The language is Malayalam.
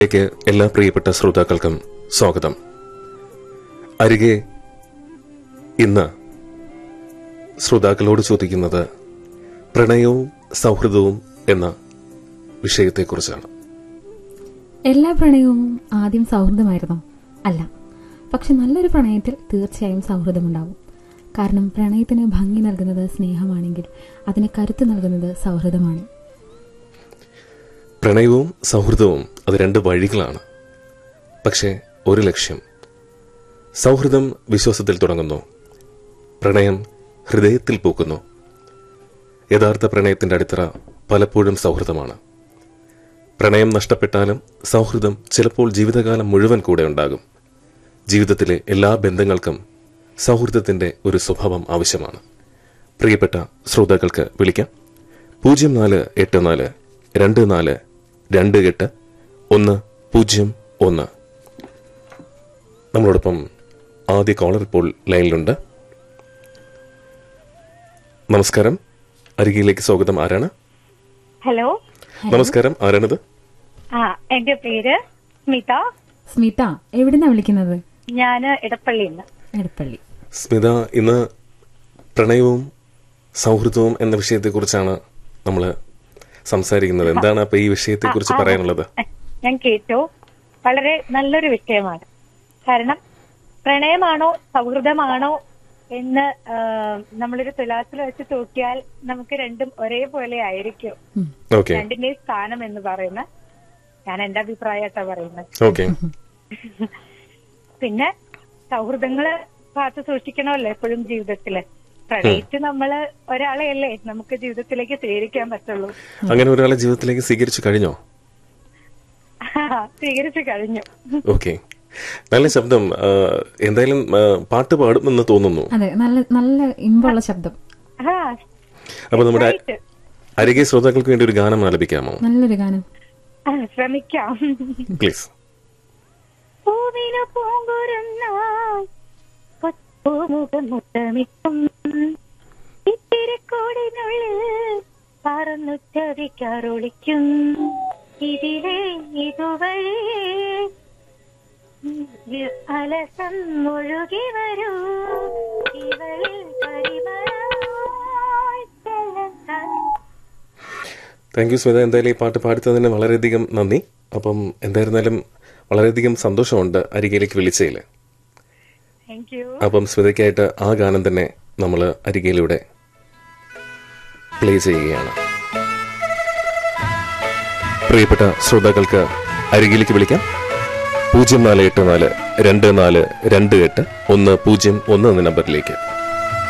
ലേക്ക് എല്ലാ പ്രിയപ്പെട്ട ശ്രോതാക്കൾക്കും സ്വാഗതം അരികെ ഇന്ന് ശ്രോതാക്കളോട് ചോദിക്കുന്നത് പ്രണയവും സൗഹൃദവും എന്ന വിഷയത്തെക്കുറിച്ചാണ് എല്ലാ പ്രണയവും ആദ്യം സൗഹൃദമായിരുന്നോ അല്ല പക്ഷെ നല്ലൊരു പ്രണയത്തിൽ തീർച്ചയായും സൗഹൃദമുണ്ടാവും കാരണം പ്രണയത്തിന് ഭംഗി നൽകുന്നത് സ്നേഹമാണെങ്കിൽ അതിന് കരുത്ത് നൽകുന്നത് സൗഹൃദമാണ് പ്രണയവും സൗഹൃദവും അത് രണ്ട് വഴികളാണ് പക്ഷേ ഒരു ലക്ഷ്യം സൗഹൃദം വിശ്വാസത്തിൽ തുടങ്ങുന്നു പ്രണയം ഹൃദയത്തിൽ പൂക്കുന്നു യഥാർത്ഥ പ്രണയത്തിന്റെ അടിത്തറ പലപ്പോഴും സൗഹൃദമാണ് പ്രണയം നഷ്ടപ്പെട്ടാലും സൗഹൃദം ചിലപ്പോൾ ജീവിതകാലം മുഴുവൻ കൂടെ ഉണ്ടാകും ജീവിതത്തിലെ എല്ലാ ബന്ധങ്ങൾക്കും സൗഹൃദത്തിന്റെ ഒരു സ്വഭാവം ആവശ്യമാണ് പ്രിയപ്പെട്ട ശ്രോതാക്കൾക്ക് വിളിക്കാം പൂജ്യം നാല് എട്ട് നാല് രണ്ട് നാല് രണ്ട് എട്ട് ഒന്ന് പൂജ്യം ഒന്ന് നമ്മളോടൊപ്പം ആദ്യ കോളർ ഇപ്പോൾ ലൈനിലുണ്ട് നമസ്കാരം അരികിലേക്ക് സ്വാഗതം ആരാണ് ഹലോ നമസ്കാരം ആരാണിത് ആ എന്റെ പേര് സ്മിത സ്മിത എവിടുന്നാ വിളിക്കുന്നത് ഞാൻ ഇടപ്പള്ളിയിൽ നിന്ന് എടപ്പള്ളി സ്മിത ഇന്ന് പ്രണയവും സൗഹൃദവും എന്ന വിഷയത്തെക്കുറിച്ചാണ് നമ്മൾ സംസാരിക്കുന്നത് എന്താണ് അപ്പൊ ഈ വിഷയത്തെക്കുറിച്ച് പറയാനുള്ളത് ഞാൻ കേട്ടു വളരെ നല്ലൊരു വിഷയമാണ് കാരണം പ്രണയമാണോ സൗഹൃദമാണോ എന്ന് ആ, നമ്മളൊരു തുലാസിൽ വെച്ച് തൂക്കിയാൽ നമുക്ക് രണ്ടും ഒരേപോലെ ആയിരിക്കും ഓക്കെ രണ്ടിന്റെയും സ്ഥാനം എന്ന് പറയുന്ന ഞാൻ എന്റെ അഭിപ്രായമായിട്ടാ പറയുന്നത് ഓക്കെ പിന്നെ സൗഹൃദങ്ങള് കാത്തു സൂക്ഷിക്കണമല്ലോ എപ്പോഴും ജീവിതത്തില് പ്രണയിച്ച് നമ്മള് ഒരാളെയല്ലേ നമുക്ക് ജീവിതത്തിലേക്ക് സ്വീകരിക്കാൻ പറ്റുള്ളൂ അങ്ങനെ ഒരാളെ ജീവിതത്തിലേക്ക് സ്വീകരിച്ചു കഴിഞ്ഞോ സ്വീകരിച്ചു കഴിഞ്ഞു ഓക്കെ നല്ല ശബ്ദം ആ, എന്തായാലും ആ, പാട്ട് പാടുമെന്ന് തോന്നുന്നു അതെ നല്ല നല്ല ഇമ്പുള്ള ശബ്ദം ആ അപ്പൊ നമ്മുടെ right. അരികെ ശ്രോതാക്കൾക്ക് വേണ്ടി ഒരു ഗാനം ആലപിക്കാമോ നല്ലൊരു ഗാനം ആ, ശ്രമിക്കാം പ്ലീസ് പൂവിനു പൂങ്കുരുന്നായി പൂമുഖം മുത്തമിക്കും ഇത്തിരിക്കൂടിനുള്ളിൽ പറന്നു ചതിക്കാറൊളിക്കും ഇതിലെ ഇതുവഴി അലസം ഒഴുകി വരൂ ഇവളിൽ പരിമളമായി ചെല്ലാൻ താങ്ക് യു സ്മിത എന്തായാലും ഈ പാട്ട് പാടുത്തതിന് വളരെയധികം നന്ദി അപ്പം എന്തായിരുന്നാലും വളരെയധികം സന്തോഷമുണ്ട് അരികയിലേക്ക് വിളിച്ചതിൽ താങ്ക് യു അപ്പം സ്മിതയ്ക്കായിട്ട് ആ ഗാനം തന്നെ നമ്മൾ അരികയിലൂടെ പ്ലേ ചെയ്യുകയാണ് പ്രിയപ്പെട്ട ശ്രോതാക്കൾക്ക് അരികിലേക്ക് വിളിക്കാം പൂജ്യം നാല് എട്ട് നാല് രണ്ട് നാല് രണ്ട് എട്ട് ഒന്ന് പൂജ്യം ഒന്ന് എന്ന നമ്പറിലേക്ക്